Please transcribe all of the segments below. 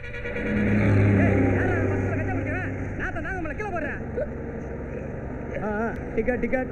Ticket ticket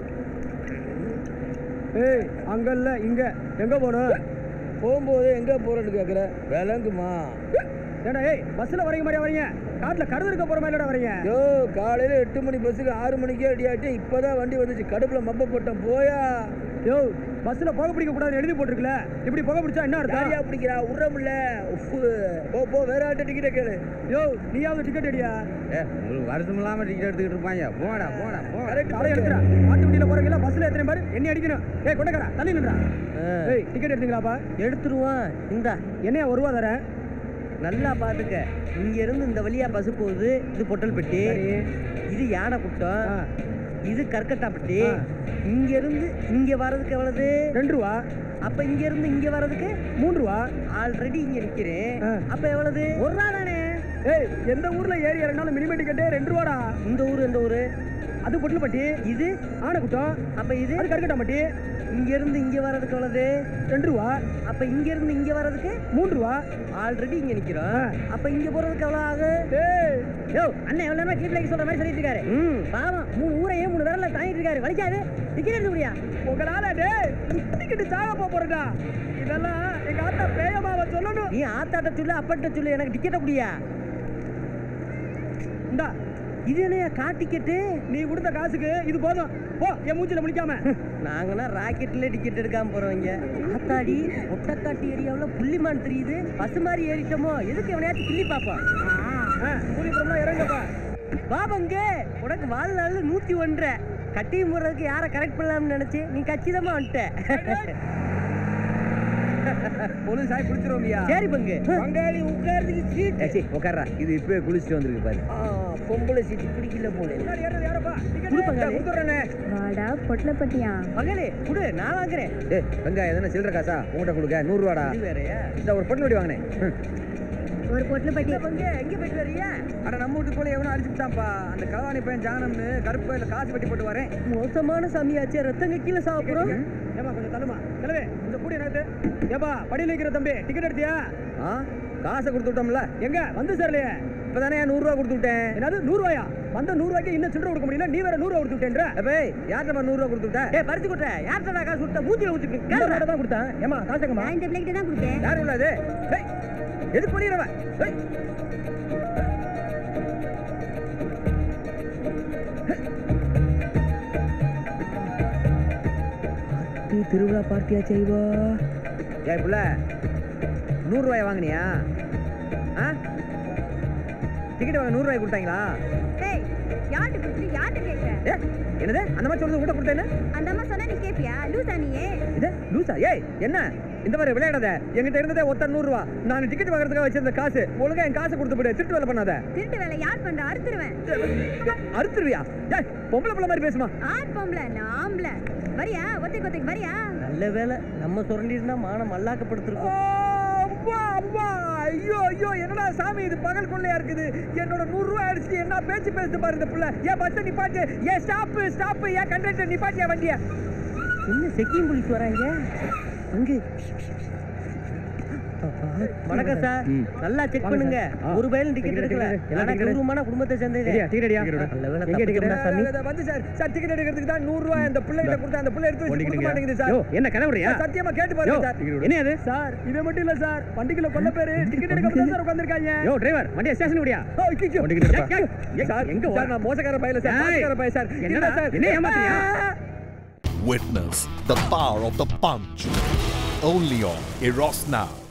ஏய் அங்க இல்ல இங்க எங்க போகணும் போகும்போது எங்க போறேன்னு கேக்குற விளங்குமா ஏடா ஏய் பஸ்ல வரீங்க மாதிரியா வரீங்க காட்டுல கருது இருக்க போற மாதிரி வரீங்க யோ காலையில எட்டு மணி பஸ்ஸுக்கு ஆறு மணிக்கே அடியாட்டி இப்பதான் வண்டி வந்துச்சு கடுப்புல மப்ப போட்டேன் போயா யோ பஸ்ல புகை பிடிக்க கூடாதுன்னு எழுதி போட்டிருக்கல இப்படி புகை பிடிச்சா என்ன யாரியா அர்த்தம் பிடிக்கிறா உறமுல்ல உஃப்பு போ போ வேற ஆட்ட டிக்கெட்டை கேளு யோ நீயாவது டிக்கெட் அடியா ஏ உங்களுக்கு வருஷம் இல்லாம டிக்கெட் எடுத்துக்கிட்டு இருப்பாங்க போடா போடா போடா கரெக்ட் காலை எடுத்துடா மாட்டு வண்டியில போறீங்களா பஸ்ல எத்தனை பேர் என்ன அடிக்கணும் ஏய் கொண்டக்கடா தள்ளி நின்றா ஏய் டிக்கெட் எடுத்தீங்களாப்பா எடுத்துருவான் இந்தா என்னையா ஒரு ரூபா தரேன் நல்லா பாத்துக்க இங்க இருந்து இந்த வழியா பஸ் போகுது இது பொட்டல் பெட்டி சரி. இது யானை குட்டம் ஆ, இது கற்கட்டா பெட்டி ஆ. இங்க இருந்து இங்க வர்றதுக்கு எவ்வளவு ரெண்டு ரூபா அப்ப இங்க இருந்து இங்க வர்றதுக்கு மூணு ரூபா ஆல்ரெடி இங்க நிக்கிறேன் ஆ. அப்ப எவ்வளவு ஒரு ரூபா தானே ஏய் எந்த ஊர்ல ஏறி இறங்கினாலும் மினிமம் டிக்கெட்டே ரெண்டு ரூபாடா இந்த ஊரு இந்த ஊரு அது பொட்டில்பட்டி இது ஆனைக்குட்டம் அப்ப இது அது கருக்கட்டாம்பட்டி இங்க இருந்து இங்க வர்றதுக்கு எவ்வளவு ரெண்டு ரூபா அப்ப இங்க இருந்து இங்க வர்றதுக்கு மூணு ரூபா ஆல்ரெடி இங்க நிக்கிறோம் ஆ. அப்ப இங்க போறதுக்கு எவ்வளவு ஆகும் ஏய் யோ அண்ணன் எவ்வளவு நேரம் கீழே சொல்ற மாதிரி சொல்லிட்டு இருக்காரு ம் பாவம் மூணு ஊரையே மூணு விரல்ல தாங்கிட்டு இருக்காரு வலிக்காது டிக்கெட் எடுக்க முடியா உங்களால டேய் டிக்கெட் சாக போக போறடா இதெல்லாம் எங்க ஆத்தா பேயமாவ சொல்லணும் நீ ஆத்தாட்ட சொல்லு அப்பட்ட சொல்லு எனக்கு டிக்கெட்ட குடியா இந்தா இது என்னையா கா டிக்கெட்டு நீ கொடுத்த காசுக்கு இது போதும் போ என் மூஞ்சில முடிக்காம நாங்கன்னா ராக்கெட்ல டிக்கெட் எடுக்காம போறவங்க ஆத்தாடி ஒட்டக்காட்டு ஏரியாவுல புள்ளிமான் தெரியுது பஸ் மாதிரி ஏறிட்டோமோ எதுக்கு எவனையாச்சும் கிள்ளி பாப்போம் கூலிபுரம்லாம் இறங்கப்பா பாபங்க உனக்கு வாழ்நாள் நூத்தி ஒன்றரை கட்டியும் போடுறதுக்கு யாரை கரெக்ட் பண்ணலாம்னு நினைச்சு நீ கச்சிதமா வந்துட்ட பொழுது சாய் குளிச்சிருவோம்யா சரி பங்கு பங்காளி உட்கார்றதுக்கு சீட் ஏச்சி உட்கார்றா இது இப்பவே குளிச்சுட்டு வந்திருக்கு பாரு பொம்பளை சீட்டு பிடிக்கல போல முன்னாடி ஏறது யாரப்பா குடு பங்காளி கொடுத்துறேனே வாடா பொட்டலப்பட்டியா மகளே குடு நான் வாங்குறேன் ஏய் வெங்காயம் எதனா சில்லற காசா உங்கள்கிட்ட கொடுக்க நூறுரூவாடா இது வேறயா இந்த ஒரு பொண்ணு வடி வாங்கினேன் ம். ஒரு பொட்டலப்பட்டி பங்கு எங்க போயிட்டு வரியா அட நம்ம வீட்டுக்கு போல எவனோ அடிச்சுட்டான்ப்பா அந்த களவாணி பையன் ஜானம்னு கருப்பு பையில காசு வெட்டி போட்டு வரேன் மோசமான சாமியாச்சே ரத்தங்க கீழே சாப்பிடுறோம் ஏமா கொஞ்சம் தள்ளுமா கிளவே கொஞ்சம் கூடி நேரத்து ஏப்பா படியில் நிற்கிற தம்பி டிக்கெட் எடுத்தியா ஆ காசை கொடுத்து விட்டோம்ல எங்க வந்து சேரலையே இப்பதானே நூறுரூவா கொடுத்து விட்டேன் என்னது நூறு ரூபாயா வந்த நூறு ரூபாய்க்கு இன்னும் சில்லறை கொடுக்க முடியல நீ வேற நூறு ரூபா கொடுத்து விட்டேன்ற அப்பே யார்கிட்ட நூறுரூவா கொடுத்து விட்ட ஏய் பறிச்சு கொட்ட யார்கிட்ட காசு விட்ட மூஞ்சில ஊத்திட்டு இந்த ரேட்டை தான் கொடுத்தேன் ஏமா காசுங்கம்மா நான் இந்த பிள்ளைகிட்ட தான் கொடுத்தேன் யார் உள்ளது ஏய் எது பண்ணிடுறவன் ஏய் திருவிழா பார்ட்டியா செய்வா ஏய் புள்ள நூறுரூவாயை வாங்கினியா ஆ டிக்கெட் வாங்க நூறுரூவாய் கொடுத்தாங்களா டேய் யார்கிட்ட கொடுத்துட்டு யார்கிட்ட கேட்க ஏ என்னது அந்த மாதிரி சொல்றது உங்கள்கிட்ட கொடுத்தேன்னு அந்த அம்மா சொன்னா நீ கேப்பியா லூசா நீயே இது லூசா ஏய் என்ன இந்த மாதிரி விளையாடாத என்கிட்ட இருந்ததே ஒத்த நூறுரூவா நான் டிக்கெட் வாங்குறதுக்காக வச்சிருந்த காசு ஒழுங்கா என் காசை கொடுத்து போடு திருட்டு வேலை பண்ணாத திருட்டு வேலை யார் பண்ற அறுத்துருவேன் அறுத்துருவியா ஏய் பொம்பளை பிள்ளை மாதிரி பேசுமா ஆர் பொம்பளை நான் ஆம்பளை வரியா ஒத்தைக்கு ஒத்தைக்கு வரியா நல்ல வேலை நம்ம சுரண்டி இருந்தா மானம் மல்லாக்கப்படுத்திருக்கோம் அம்மா அம்மா ஐயோ ஐயோ என்னடா சாமி இது பகல் கொள்ளையா இருக்குது என்னோட நூறு ரூபாய் அடிச்சுட்டு என்ன பேச்சு பேசுது பாரு இந்த புள்ள ஏன் பஸ் நிப்பாட்டு ஏன் ஸ்டாப்பு ஸ்டாப்பு ஏன் கண்டக்டர் நிப்பாட்டியா வண்டிய என்ன செக்கிங் போலீஸ் வராங்க அங்கே வணக்கம் சார் ம். நல்லா செக் வாங்க பண்ணுங்க சார். ஆ. ஒரு பயிலும் டிக்கெட் Ticket, எடுக்கல ticket, எல்லாம் ஆனா ticket. கௌரவமான குடும்பத்தை சேர்ந்தது சரியா, ticket அடியா? நல்ல வேலை எங்க ticket? தப்பிச்சோம்டா சாமி. வந்து சார் சார் டிக்கெட் எடுக்கிறதுக்கு தான் நூறு ரூபாய் அந்த பிள்ளைகிட்ட கொடுத்தா அந்த பிள்ளை எடுத்து வச்சு கொடுக்க மாட்டேங்குது சார் யோ, என்ன கனவுறியா சார், சத்தியமா கேட்டு பாருங்க சார் என்ன அது சார் இது மட்டும் இல்ல சார் வண்டிக்குள்ள கொல்ல பேரு டிக்கெட் எடுக்க தான் சார் உட்கார்ந்திருக்காங்க யோ டிரைவர் வண்டியை ஸ்டேஷன் விடியா ஓ, ஐயோ. வண்டிக்கிட்ட இருப்பா. ஏய், ஏய், சார் எங்க சார் ஓடுற? நான் மோசக்கார பையல சார் ஏய். மோசக்கார பையன் சார் என்னடா? இல்ல சார் என்ன ஏமாத்துறியா? ஆ. Witness the power of the punch. Only on Eros Now.